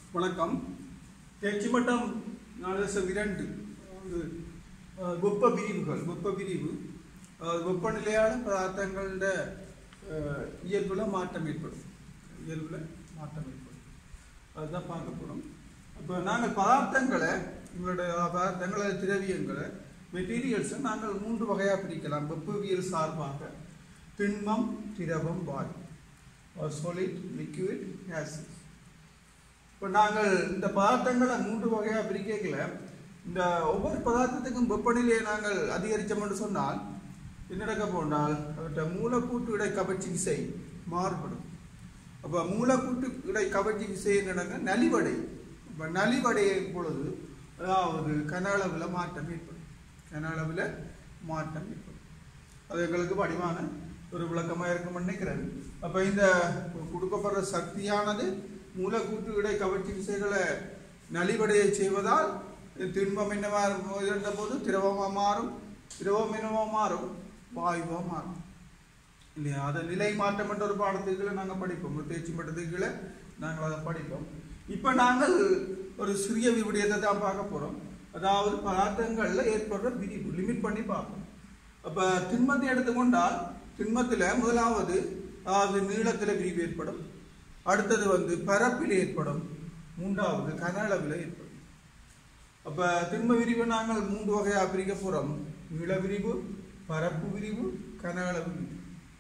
வணக்கம் தேர்ச்சி மட்டம் நாலு இரண்டு வந்து அஹ், வெப்ப பிரிவுகள் வெப்ப பிரிவு அஹ், வெப்பநிலையான பதார்த்தங்களோட அஹ், இயல்புல மாற்றம் ஏற்படும் இயல்புல மாற்றம் ஏற்படும் அதுதான் பார்க்க போகிறோம் அப்போ நாங்கள் பதார்த்தங்களை எங்களுடைய பதார்த்தங்களை திரவியங்களை மெட்டீரியல்ஸை நாங்கள் மூன்று வகையாக பிரிக்கலாம் வெப்பவியல் சார்பாக திண்மம் திரவம் வாயு சாலிட் லிக்விட் gases இப்போ நாங்கள் இந்த பதார்த்தங்களை மூன்று வகையாக பிரிக்கல இந்த ஒவ்வொரு பதார்த்தத்துக்கும் வெப்பநிலையை நாங்கள் அதிகரித்தோம்னு சொன்னால் என்ன நடக்க போனால் அவற்றை மூலக்கூட்டு இடை கவர்ச்சி விசை மாறுபடும் அப்போ மூலக்கூட்டு இடை கவர்ச்சி விசை என்னங்க நலிவடை இப்போ நலிவடையும் பொழுது அதாவது கன அளவில் மாற்றம் ஏற்படும் கன அளவில் மாற்றம் ஏற்படும் அது எங்களுக்கு வடிவான ஒரு விளக்கமாக இருக்கும்னு நினைக்கிறேன் அப்போ இந்த கொடுக்கப்படுற சக்தியானது மூலக்கூட்டு இடை கவர்ச்சி விசைகளை நலிவடைய செய்வதால் திண்மம் என்னவா இருந்த போது திரவமாக மாறும் திரவம் என்னவா மாறும் வாயுவாக மாறும் இல்லையா அதை நிலை மாற்றம் என்ற ஒரு பாடத்துக்குள்ள நாங்கள் படிப்போம் ஒரு தேர்ச்சி மட்டத்துக்குள்ள நாங்கள் அதை படிப்போம் இப்போ நாங்கள் ஒரு சிறிய விடயத்தை தான் பார்க்க போகிறோம் அதாவது பதார்த்தங்களில் ஏற்படுற விரிவு லிமிட் பண்ணி பார்ப்போம் அப்போ திண்மத்தை எடுத்துக்கொண்டால் திண்மத்தில் முதலாவது அதாவது நீளத்தில் விரிவு ஏற்படும் அடுத்தது வந்து பரப்பில் ஏற்படும் மூன்றாவது கன அளவில் ஏற்படும் அப்போ திண்ம விரிவு நாங்கள் மூன்று வகையாக பிரிக்க போகிறோம் நீள விரிவு பரப்பு விரிவு கன அளவு விரிவு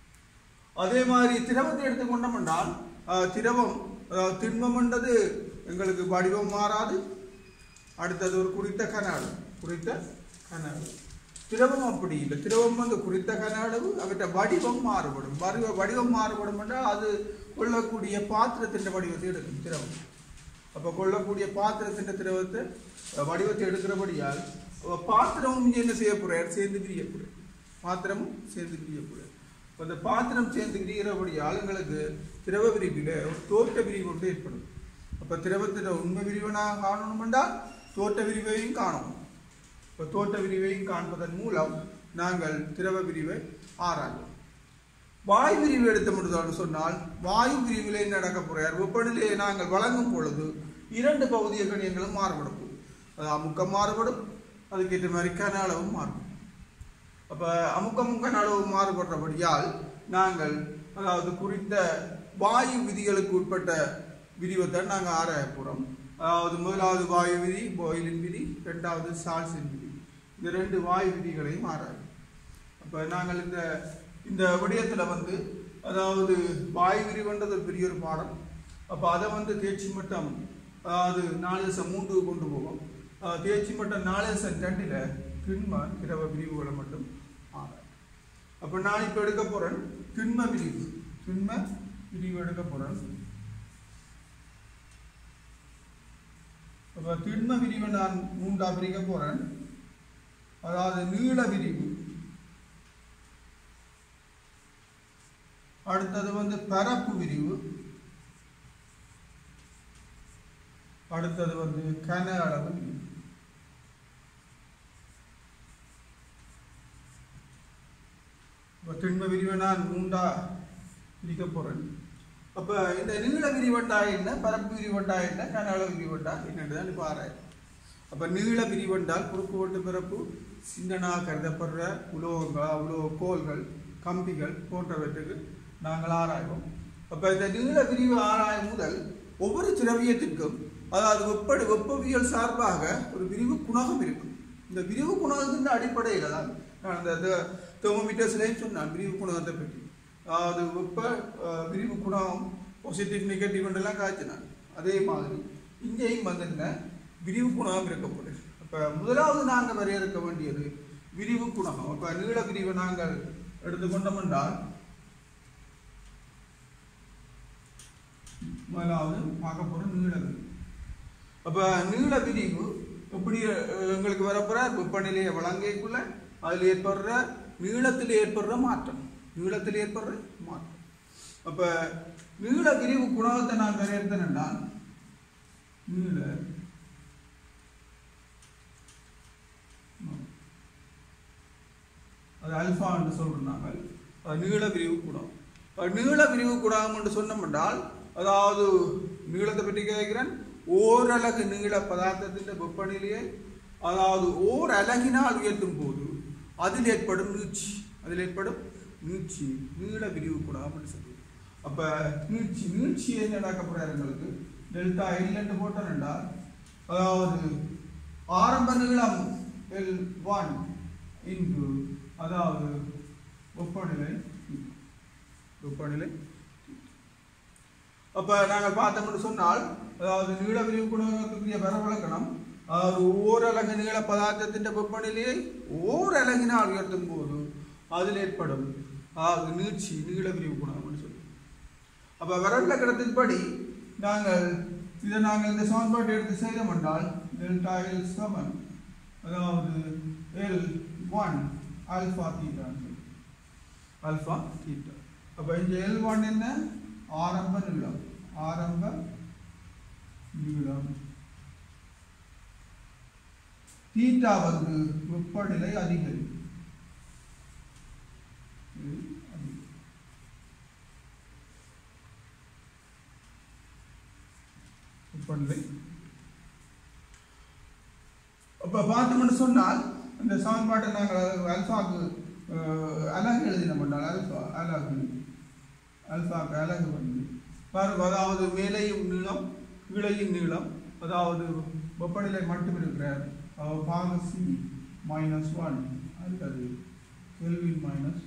அதே மாதிரி திரவத்தை எடுத்துக்கொண்டோம் என்றால் அஹ், திரவம் அதாவது திண்மம்ன்றது எங்களுக்கு வடிவம் மாறாது அடுத்தது ஒரு குறித்த கன அளவு குறித்த கன அளவு திரவம் அப்படி இல்லை திரவம் வந்து குறித்த கன அளவு அவற்றை வடிவம் மாறுபடும் வடிவ வடிவம் மாறுபடும் என்றால் அது கொள்ளக்கூடிய பாத்திரத்தின் வடிவத்தை எடுக்கும் திரவம் அப்போ கொள்ளக்கூடிய பாத்திரத்தின் திரவத்தை அஹ், வடிவத்தை எடுக்கிறபடியால் அப்ப பாத்திரமும் இங்கே என்ன செய்ய போறார் சேர்ந்து பிரியப்படுறார் பாத்திரமும் சேர்ந்து பிரியப்படுறார் அப்ப அந்த பாத்திரம் சேர்ந்து விரிகிறபடியால் எங்களுக்கு திரவ விரிவில் ஒரு தோட்ட விரிவு ஒன்று ஏற்படும் அப்போ திரவத்தின் உண்மை விரிவை நான் காணணும் என்றால் தோட்ட விரிவையும் காணணும் இப்போ தோட்ட விரிவையும் காண்பதன் மூலம் நாங்கள் திரவ விரிவை ஆராய்வோம் வாயு விரிவு எடுத்த முடிதான்னு சொன்னால் வாயு விரிவிலே என்ன நடக்க போறார் வெப்பநிலையை நாங்கள் வழங்கும் பொழுது இரண்டு பகுதிய கணியங்களும் மாறுபடும் அது அமுக்கம் மாறுபடும் அதுக்கேற்ற மாதிரி கன அளவும் மாறுபடும் அப்போ அமுக்கமும் கன அளவு மாறுபடுறபடியால் நாங்கள் அதாவது குறித்த வாயு விதிகளுக்கு உட்பட்ட விரிவைத்தை நாங்கள் ஆராய போகிறோம் அதாவது முதலாவது வாயு விதி பாயிலின் விதி ரெண்டாவது சால்ஸின் விதி இந்த ரெண்டு வாயு விதிகளையும் ஆராயும் அப்போ நாங்கள் இந்த இந்த விடயத்தில் வந்து அதாவது வாயு விரிவுன்றது ஒரு பெரிய ஒரு பாடம் அப்போ அதை வந்து தேர்ச்சி மட்டம் அதாவது நாலு லட்சம் மூன்று கொண்டு போகும் அஹ் தேர்ச்சி மட்டம் நாலு லட்சம் ரெண்டில் திண்ம திரவ விரிவுகளை மட்டும் ஆராயும் அப்போ நான் இப்போ எடுக்க போகிறேன் திண்ம விரிவு திண்ம விரிவு எடுக்க போகிறேன் அப்போ திண்ம விரிவை நான் மூன்றா பிரிக்க போகிறேன் அதாவது நீள விரிவு அடுத்தது வந்து பரப்பு விரிவு அடுத்தது வந்து கன அளவு விரிவு இப்போ திண்ம விரிவை நான் மூண்டா பிரிக்க போகிறேன் அப்போ இந்த நீள விரிவண்டா என்ன பரப்பு விரிவண்டா என்ன கன அளவு விரிவண்டா என்னன்னு இப்போ ஆராயும் அப்போ நீள விரிவண்டால் குறுக்குவெட்டு பிறப்பு சின்னனாக கருதப்படுற உலோகங்கள் உலோக கோள்கள் கம்பிகள் போன்றவற்றுக்கு நாங்கள் ஆராய்வோம் அப்போ இந்த நீள விரிவு ஆராயும் முதல் ஒவ்வொரு திரவியத்திற்கும் அதாவது வெப்ப வெப்பவியல் சார்பாக ஒரு விரிவு குணகம் இருக்கும் இந்த விரிவு குணகத்தின் அடிப்படையில் தான் நான் இந்த தெர்மோமீட்டர்ஸ்லேயும் சொன்னேன் விரிவு குணகத்தை பற்றி அதாவது வெப்ப அஹ், விரிவு குணம் பாசிட்டிவ் நெகட்டிவ் எல்லாம் காய்ச்சினான் அதே மாதிரி இங்கேயும் வந்து என்ன விரிவு குணகம் இருக்கப்படுது அப்போ முதலாவது நாங்கள் வரையறுக்க வேண்டியது விரிவு குணகம் அப்போ நீள விரிவை நாங்கள் எடுத்துக்கொண்டோம் என்றால் முதலாவது பார்க்க போகிற நீள விரிவு அப்போ நீள விரிவு எப்படி அஹ், எங்களுக்கு வரப்போற வெப்பநிலையை வழங்கக்குள்ள அதில் ஏற்படுற நீளத்தில் ஏற்படுற மாற்றம் நீளத்தில் ஏற்படுற மாற்றம் அப்போ நீள விரிவு குணகத்தை நான் வரையறுத்தேன்னா நீள அது அல்ஃபா என்று சொல்றோம் நாங்கள் அது நீள விரிவு குணம் அது நீள விரிவு குணகம் என்று சொன்னோம் என்றால் அதாவது நீளத்தை பற்றி கேட்கிறேன் ஓரலகு நீள பதார்த்தத்தின் வெப்பநிலையை அதாவது ஓர் அலகினால் உயர்த்தும் போது அதில் ஏற்படும் நீட்சி அதில் ஏற்படும் நீட்சி நீள விரிவு கூட அப்படின்னு சொல்லி அப்ப நீட்சி நீட்சி என்ன நடக்க போறாரு எங்களுக்கு டெல்டா எல் என்று போட்டோம்னா அதாவது ஆரம்ப நீளம் எல் ஒன் இன்டு அதாவது வெப்பநிலை வெப்பநிலை அப்ப நாங்கள் பார்த்தோம்னு சொன்னால் அதாவது நீள விரிவு குணகத்துக்குரிய வரவழக்கணம் அதாவது ஓரலகு நீள பதார்த்தத்தின் வெப்பநிலையை ஓரலகினால் உயர்த்தும் போது அதில் ஏற்படும் அதாவது நீட்சி நீள விரிவு குணம் அப்படின்னு சொல்லி அப்ப வரவிலக்கணத்தின்படி நாங்கள் இதை நாங்கள் இந்த சமன்பாட்டை எடுத்து செய்தோம் என்றால் டெல்டா எல் சமன் அதாவது L one alpha theta alpha theta அப்ப இங்க எல் ஒன் என்ன ஆரம்ப நீளம் ஆரம்ப நீளம் தீட்டா வந்து வெப்பநிலை அதிகரிக்கும் இது அதிகம். வெப்பநிலை அப்ப பார்த்தோம்னு சொன்னால் இந்த சமன்பாட்டை நாங்கள் அல்ஃபாக்கு அஹ், அலகு எழுதினோம் என்றால் அல்ஃபா அலகு அல்ஃபாக்கு அலகு வந்து பாருங்க அதாவது மேலையும் நீளம் கீழையும் நீளம் அதாவது வெப்பநிலை மட்டும் இருக்கிறார் பாக சி மைனஸ் ஒன் அடுத்தது கெல்வின் மைனஸ்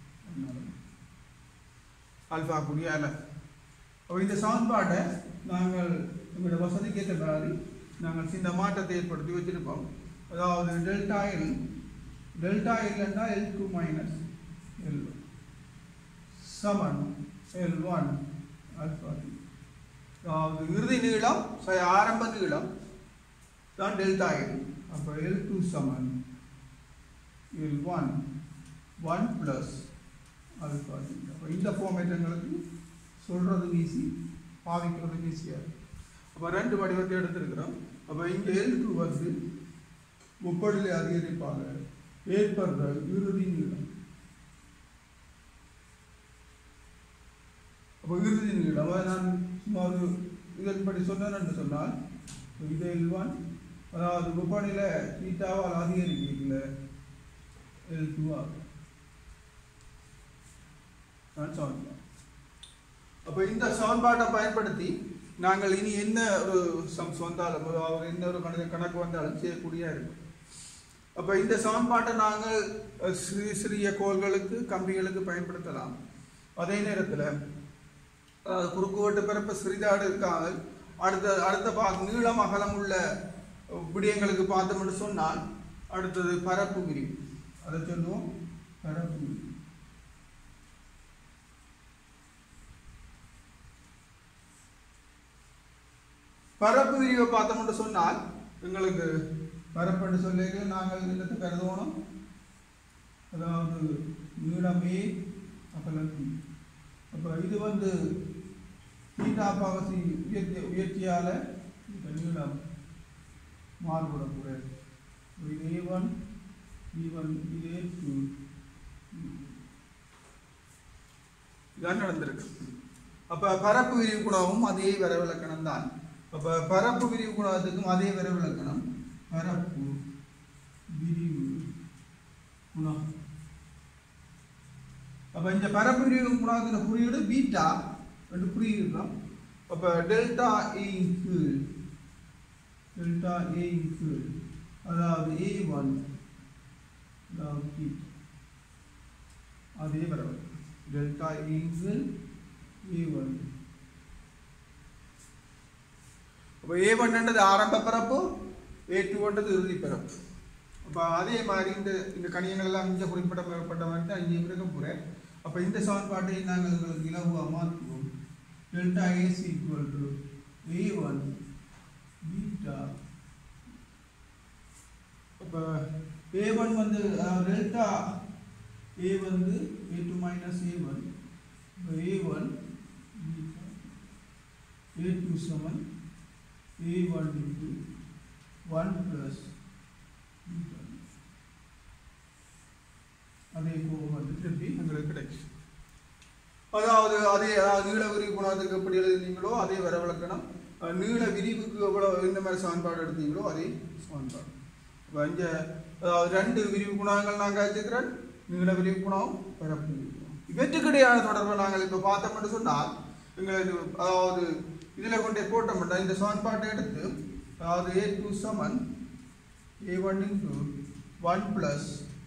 அல்ஃபா கூடிய அலகு அப்போ இந்த சமன்பாட்டை நாங்கள் எங்களோட வசதிக்கு ஏற்ற மாதிரி நாங்கள் சின்ன மாற்றத்தை ஏற்படுத்தி வச்சிருப்போம் அதாவது டெல்டா எல் டெல்டா எல் என்றால் எல் டூ மைனஸ் எல் சமன் எல் ஒன் அல்ஃபா அதாவது இறுதி நீளம் சரி, ஆரம்ப நீளம் தான் டெல்டா எல் அப்போ எல் டூ சமன் L one one plus alpha அப்போ இந்த ஃபார்மேட் எங்களுக்கு சொல்கிறது ஈஸி பாவிக்கிறது ஈஸியாக அப்போ ரெண்டு வடிவத்தை எடுத்திருக்கிறோம் அப்போ இங்கே எல் டூ வந்து முப்படில் அதிகரிப்பாக ஏற்படுற இறுதி நீளம் அப்போ இறுதி நீளம் அதை நான் சும்மா ஒரு இதன்படி சொன்னேன் என்று சொன்னால் இது எல் ஒன் அதாவது முப்படியில் தீட்டாவால் அதிகரிக்கல எல் டூ ஆகும் நான் சமன்பாடு அப்போ இந்த சமன்பாட்டை பயன்படுத்தி நாங்கள் இனி என்ன ஒரு சம் வந்தாலும் அதாவது என்ன ஒரு கணக்கு கணக்கு வந்தாலும் செய்யக்கூடிய இருக்கும் அப்போ இந்த சமன்பாட்டை நாங்கள் அஹ், சிறிய சிறிய கோள்களுக்கு கம்பிகளுக்கு பயன்படுத்தலாம் அதே நேரத்தில் அதாவது குறுக்குவெட்டு பிறப்பு சிறிதாடு இருக்காங்க அடுத்த அடுத்த பா நீளம் அகலம் உள்ள விடயங்களுக்கு பார்த்தோம்னு சொன்னால் அடுத்தது பரப்பு விரிவு அதை சொல்லுவோம் பரப்பு விரிவு பரப்பு விரிவை பார்த்தோம்னு சொன்னால் எங்களுக்கு பரப்புன்னு சொல்லிக்க நாங்கள் என்னத்தை கருதுவோம் அதாவது நீளம் ஏ அகலம் பி அப்போ இது வந்து தீட்டா பாவசி உயர்த்தி உயர்த்தியால இந்த நீளம் மாறுபடக்கூடாது இது ஏ ஒன் பி ஒன் இது ஏ டூ இதான் நடந்திருக்கு அப்ப பரப்பு விரிவு குணமும் அதே வரவிலக்கணம் தான் அப்ப பரப்பு விரிவு குணத்துக்கும் அதே வரவிலக்கணம் பரப்பு விரிவு குணம் அப்ப இந்த பரப்பு விரிவு குணத்தின் குறியீடு பீட்டா என்று குறியிடுறோம் அப்ப டெல்டா ஏ கீழ் டெல்டா ஏ கீழ் அதாவது ஏ ஒன் அதாவது பீட்டா அதே வரவிலக்கணம் டெல்டா ஏ கீழ் ஏ ஒன் அப்போ ஏ ஒன்ன்றது ஆரம்ப பிறப்பு ஏ டூன்றது இறுதி பிறப்பு அப்போ அதே மாதிரி இந்த இந்த கணியங்கள் எல்லாம் இங்கே குறிப்பிடப்பட்ட மாதிரி தான் இங்கே இருக்க போகிறேன் அப்போ இந்த சமன்பாட்டை நாங்கள் உங்களுக்கு இலகுவாக மாற்றுவோம் delta as equal to A one beta அப்போ ஏ ஒன் வந்து டெல்டா ஏ வந்து A two minus A one A one beta A two seven a1 into 1 plus beta. அதே கோவம் வந்து திருப்பி எங்களுக்கு கிடைக்கும் அதாவது அதே அதாவது நீள விரிவு குணத்துக்கு எப்படி எழுதுனீங்களோ அதே வரவிலக்கணம் அஹ், நீள விரிவுக்கு எவ்வளோ எந்த மாதிரி சமன்பாடு எடுத்தீங்களோ அதே சமன்பாடு இப்போ இங்கே அதாவது ரெண்டு விரிவு குணங்கள் நாங்கள் வச்சுக்கிறேன் நீள விரிவு குணம் பரப்பு விரிவு குணம் இவற்றுக்கிடையான தொடர்பை நாங்கள் இப்போ பார்த்தோம்னு சொன்னால் எங்களுக்கு அதாவது இதில் கொண்டே போட்டோம்னா இந்த சமன்பாட்டை எடுத்து அதாவது ஏ டூ சமன் A one into one plus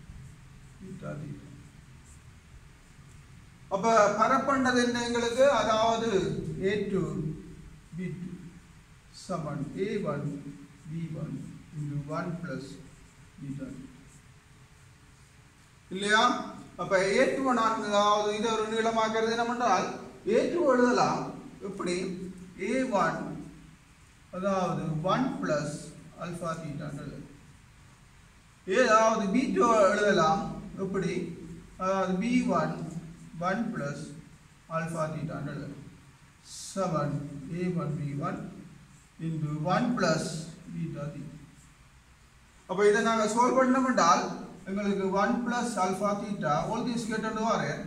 அப்ப பரப்பண்டது என்ன எங்களுக்கு அதாவது ஏ டூ பி டூ சமன் A one B one into one plus beta இல்லையா அப்ப ஏ டூ நான் அதாவது இதை ஒரு நீளமாக்குறது என்ன பண்றால் ஏ டூ எழுதலாம் எப்படி ஏ ஒன் அதாவது ஒன் பிளஸ் அல்ஃபா தீட்டான்னு ஏதாவது பி டூ எழுதலாம் எப்படி அதாவது B one one plus alpha தீட்டான்னு எழுதலாம் seven A one B one into one plus beta theta அப்போ இதை நாங்கள் சால்வ் பண்ணோம் என்றால் எங்களுக்கு one plus alpha theta all these கேட்டு வரேன்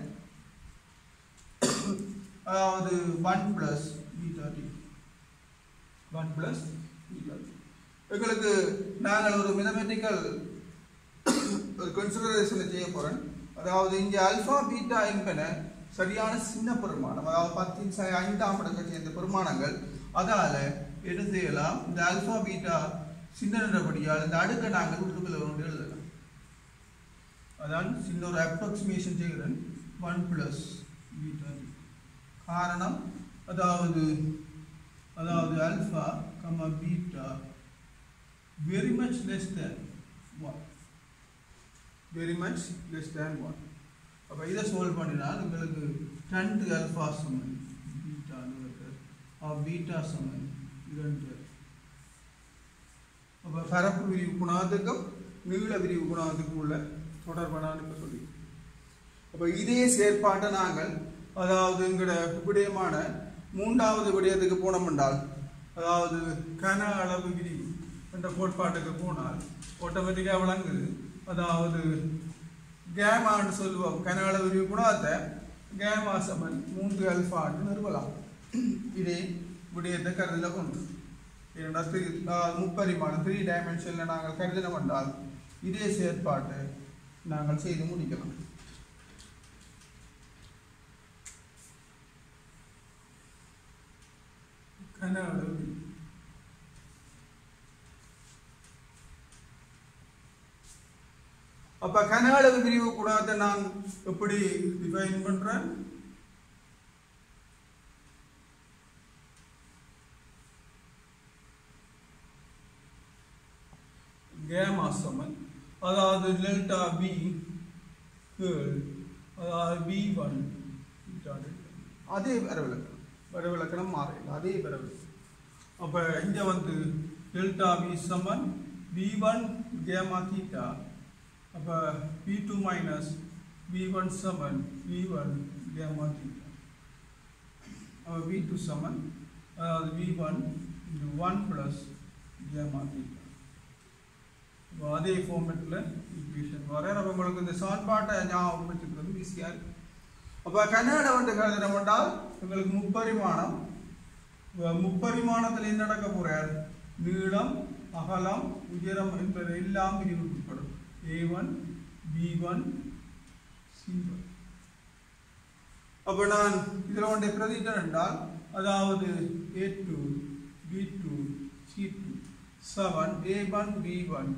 அதாவது one plus beta theta one plus beta எங்களுக்கு நாங்கள் ஒரு மிதமெட்டிக்கல் ஒரு கன்சிடரேஷனை செய்ய போகிறேன் அதாவது இங்கே அல்ஃபா பீட்டா என்பன சரியான சின்ன பெருமானம் அதாவது பத்தின் ச- ஐந்தாம் இடத்தை சேர்ந்த பெருமானங்கள் அதால என்ன செய்யலாம் இந்த அல்ஃபா பீட்டா சின்னபடியால் இந்த அடுக்கை நாங்கள் உள்ளுக்குள்ள கொண்டு எழுதலாம் அதான் சின்ன ஒரு அப்ராக்சிமேஷன் செய்கிறேன் ஒன் பிளஸ் பீட்டா காரணம் அதாவது அதாவது alpha comma beta very much less than 1 very much less than 1 அப்போ இதை சால்வ் பண்ணினால் உங்களுக்கு ரெண்டு அல்ஃபா சமன் பீட்டா பீட்டா சமன் இரண்டு அப்போ பரப்பு விரிவு குணாத்துக்கும் நீள விரிவு குணாத்துக்கும் உள்ள தொடர்பான இப்போ சொல்லி அப்போ இதே செயற்பாட்டை நாங்கள் அதாவது எங்களோட விடயமான மூன்றாவது விடயத்துக்கு போனோம் என்றால் அதாவது கன அளவு விரிவு என்ற கோட்பாட்டுக்கு போனால் ஆட்டோமேட்டிக்காக விளங்குது அதாவது கேமான்னு சொல்லுவோம் கன அளவு விரிவு குணத்தை கேமா சமன் மூன்று அல்ஃபான்னு நிறுவலாம் இதே விடயத்தை கருதில் கொண்டு ஏன்னா த்ரீ முப்பரிமாணம் த்ரீ டைமென்ஷனில் நாங்கள் கருதினம் என்றால் இதே செயற்பாட்டை நாங்கள் செய்து முடிக்கலாம் கன அளவு விரிவு. அப்ப கன அளவு விரிவு குணத்தை நான் எப்படி டிஃபைன் பண்றேன் கேமா சமன் அதாவது டெல்டா பி கேர்ள் அதாவது பி ஒன் அதே வரவிலக்கணம் வரவிலக்கணம் மாறல அதே வரவிலக்கணம் அப்ப இங்க வந்து டெல்டா பி சமன் பி ஒன் கேமா தீட்டா அப்ப B two minus B one சமன் பி ஒன் கேமா தீட்டா அப்ப பி டூ சமன் அதாவது B one into one plus gamma theta இப்போ அதே ஃபார்மேட்டில் ஈக்குவேஷன் வர நம்ம உங்களுக்கு இந்த சமன்பாட்டை ஞாபகம் வச்சுக்கிறது ஈஸியாக இருக்கு அப்போ கன்னட வந்து கருதுன என்றால் உங்களுக்கு முப்பரிமாணம் வ- முப்பரிமாணத்தில் என்ன நடக்க போறார் நீளம் அகலம் உயரம் என்பது எல்லாம் விரிவுபடும் A one B one C one அப்போ நான் இதில் ஒன்றை பிரதிட்டேன் என்றால் அதாவது A two B two C two seven A one B one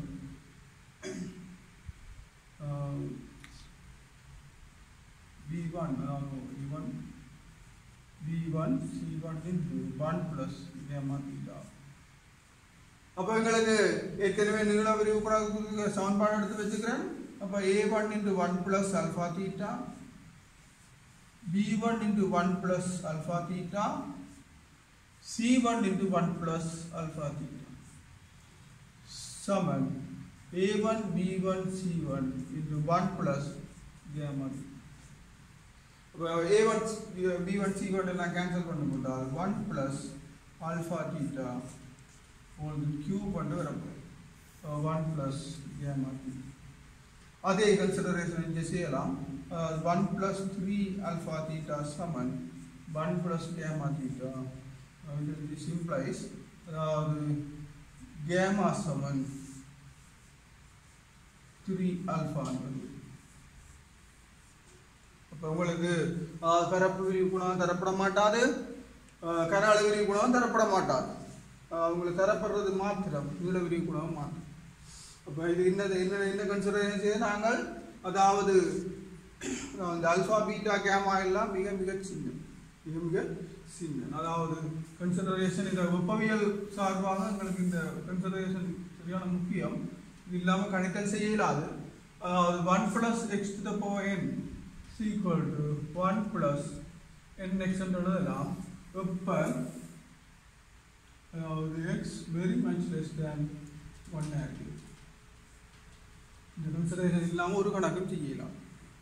B one E one B one C one into one plus gamma theta அப்போ எங்களுக்கு ஏற்கனவே நீள விரிவு கூட சமன்பாடு எடுத்து வச்சுக்கிறேன் அப்போ A one into one plus alpha theta b1 into 1 plus alpha theta c1 into 1 plus alpha theta summon a1 b1 c1 into 1 plus gamma theta அப்போ a1 b1 c1 எல்லாம் கேன்சல் பண்ண போட்டால் 1 plus alpha theta உங்களுக்கு cube பண்ணி வரப்போம் 1 plus gamma theta அதே consideration இங்கே செய்யலாம் one plus three alpha theta சமன் one plus gamma theta this implies அதாவது கேமா சமன் த்ரீ ஆல்ஃபான்றது அப்போ உங்களுக்கு ஆஹ், பரப்பு விரிவு குணம் தரப்பட மாட்டாது ஆஹ், கன அளவு விரிவு குணம் தரப்பட மாட்டாது ஆஹ், உங்களுக்கு தரப்படுறது மாத்திரம் நீள விரிவு குணம் மாத்திரம் அப்போ இது என்னது என்ன என்ன கன்சிடரேஷன் செய்து நாங்கள் அதாவது இந்த அல்ஃபா பீட்டா கேமா எல்லாம் மிக மிக சின்ன மிக மிக சின்ன அதாவது கன்சிடரேஷன் இந்த வெப்பவியல் சார்பாக எங்களுக்கு இந்த கன்சிடரேஷன் சரியான முக்கியம் இது இல்லாமல் கணித்தல் செய்ய இயலாது அதாவது one plus X to the power N is equal to one plus N X எழுதலாம் வெப்ப அதாவது X very much less than one ஆக்டிவ் இந்த கன்சிடரேஷன் இல்லாமல் ஒரு கணக்கும் செய்யலாம்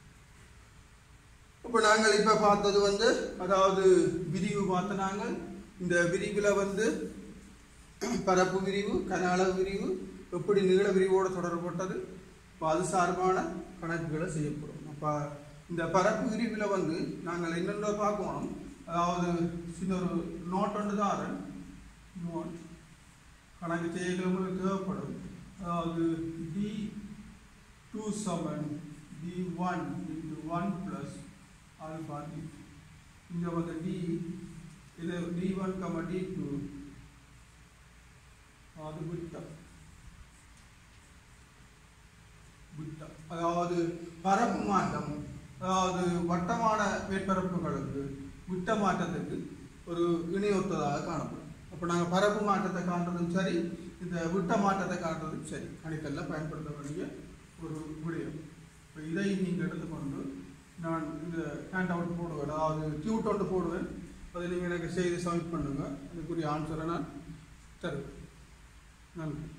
இப்போ நாங்கள் இப்போ பார்த்தது வந்து அதாவது விரிவு பார்த்த நாங்கள் இந்த விரிவில் வந்து பரப்பு விரிவு கன அளவு விரிவு எப்படி நீள விரிவோடு தொடர்பட்டது இப்போ அது சார்பான கணக்குகளை செய்யப்படும் அப்போ இந்த பரப்பு விரிவில் வந்து நாங்கள் என்னென்ன பார்க்கணும் அதாவது சின்ன ஒரு நோட் ஒன்று தான் நோட் கணக்கு செய்யங்களுக்கு தேவைப்படும் அதாவது D two seven D one into one plus alpha D இங்கே வந்து டி இது D one comma D two அது விட்டம் விட்டம் அதாவது பரப்பு மாற்றம் அதாவது வட்டமான மேற்பரப்புகளுக்கு விட்ட மாற்றத்துக்கு ஒரு இணையொத்ததாக காணப்படும் அப்போ நாங்கள் பரப்பு மாற்றத்தை காண்றதும் சரி இந்த விட்ட மாற்றத்தை காண்றதும் சரி கணித்தல்ல பயன்படுத்த வேண்டிய ஒரு விடயம் இப்போ இதை நீங்கள் எடுத்துக்கொண்டு நான் இந்த ஹேண்ட் அவுட் போடுவேன் அதாவது டியூட் ஒன்று போடுவேன் அதை நீங்கள் எனக்கு செய்து சப்மிட் பண்ணுங்க அதுக்குரிய ஆன்சரை நான் தருவேன் நன்றி